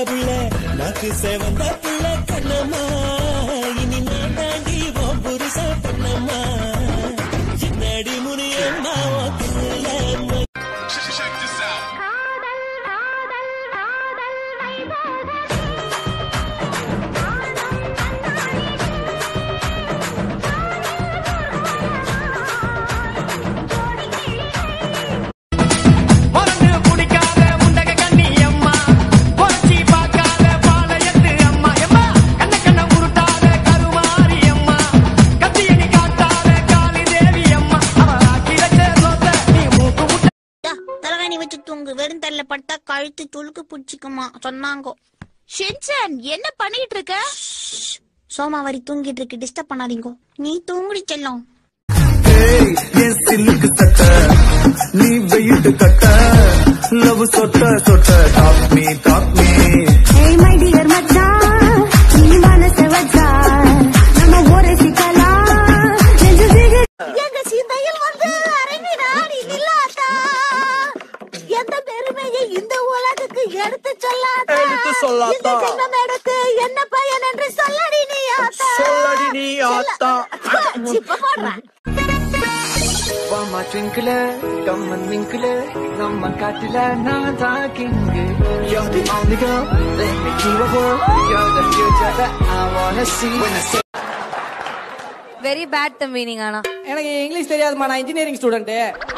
புள்ள நாக்கு சேவந்த புள்ள கண்ணம்மா இனி நான் தாண்டி உன் புருஷ பண்ணம்மா சின்னடி முனியம்மா உன் புள்ள மறந்து குடிக்காத முண்டக கண்ணி அம்மா பொறச்சி பார்க்காத பாளையத்து அம்மா எம்மா கண்ண கண்ண உருட்டாத கருமாரி அம்மா கத்தியணி காட்டாத காளி தேவி அம்மா அவ ஆக்கி வச்ச சோத்த நீ மூக்கு முட்டை தலைகாணி வச்சு தூங்கு வெறும் தரையில பட்டா கழுத்து துளுக்கு பிடிச்சிக்குமா சொன்னாங்கோ ஷின்சன் என்ன பண்ணிட்டு இருக்க சோமாவாரி தூங்கிட்டு இருக்கு டிஸ்டர்ப் பண்ணாதீங்கோ நீ தூங்குடி செல்லம் ஏய், என் சில்லுக்கு சட்ட நீ வெயிட்டு கட்ட லவ் சொட்ட சொட்ட டாப் மீ டாப் மீ ஏய் மை டியர் மச்சான் நீ மனச வச்சா நம்ம ஒரு சிக்கலாம் நெஞ்சு சிகு எங்க சிந்தையில் வந்து அரங்கினா நீ நில்லாதா எந்த பெருமையை இந்த உலகுக்கு எடுத்து சொல்லாதா எடுத்து சொல்லாதா. இந்த ஜென்மம் எடுத்து என்ன பயன் என்று சொல்லடி நீ ஆத்தா சொல்லடி நீ ஆத்தா. இப்ப போடுறேன் வாமா ட்விங்கிள் கம்மன் மிங்கிள் நம்ம காட்டுல நான் தான் king You're the only girl let me keep a world You're the future that I wanna see when I say very bad தம்பி நீங்க ஆனா எனக்கு இங்கிலீஷ் தெரியாதுமா நான் இன்ஜினியரிங் ஸ்டூடெண்ட்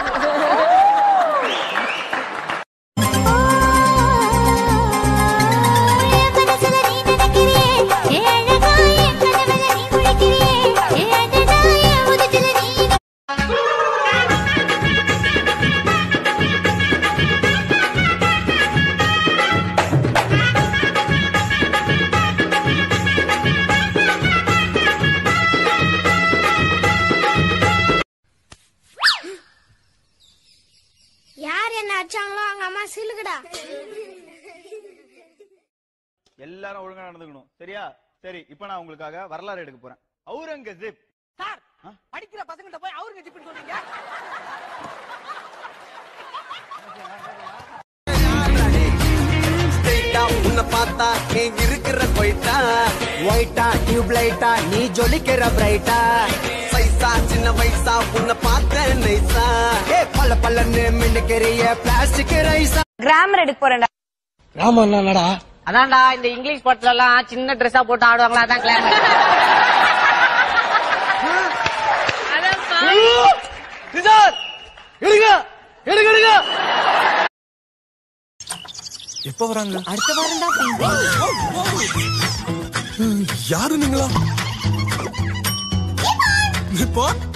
யார் என்ன அடிச்சாங்களோ அவங்க அம்மா சிலுக்குடா எல்லாரும் ஒழுங்கா நடந்துக்கணும் சரியா சரி இப்ப நான் உங்களுக்காக வரலாறு எடுக்க போறேன் அவுரங்கசீப் சார் படிக்கிற பசங்கள்ட்ட போய் அவருங்க ஜிப்னு சொல்றீங்க உன்னை பார்த்தா நீ இருக்கிற போயிட்டா ஒயிட்டா டியூப் லைட்டா நீ ஜொலிக்கிற பிரைட்டா சைஸா சின்ன வயசா உன்னை பார்த்த நைஸா ஏ பல்ல பல்லன்னு மின்னுக்கிறிய பிளாஸ்டிக் ரைஸா கிராமர் எடுக்க போறேன்டா அதான்டா இந்த இங்கிலீஷ் படத்துல எல்லாம் சின்ன ட்ரெஸ்ஸா போட்டு ஆடுவாங்களா அதான் கிளாமர் எடுங்க எடுங்க எடுங்க எப்ப வராங்க அடுத்த வாரம் தான் யாரு நீங்களா இப்போ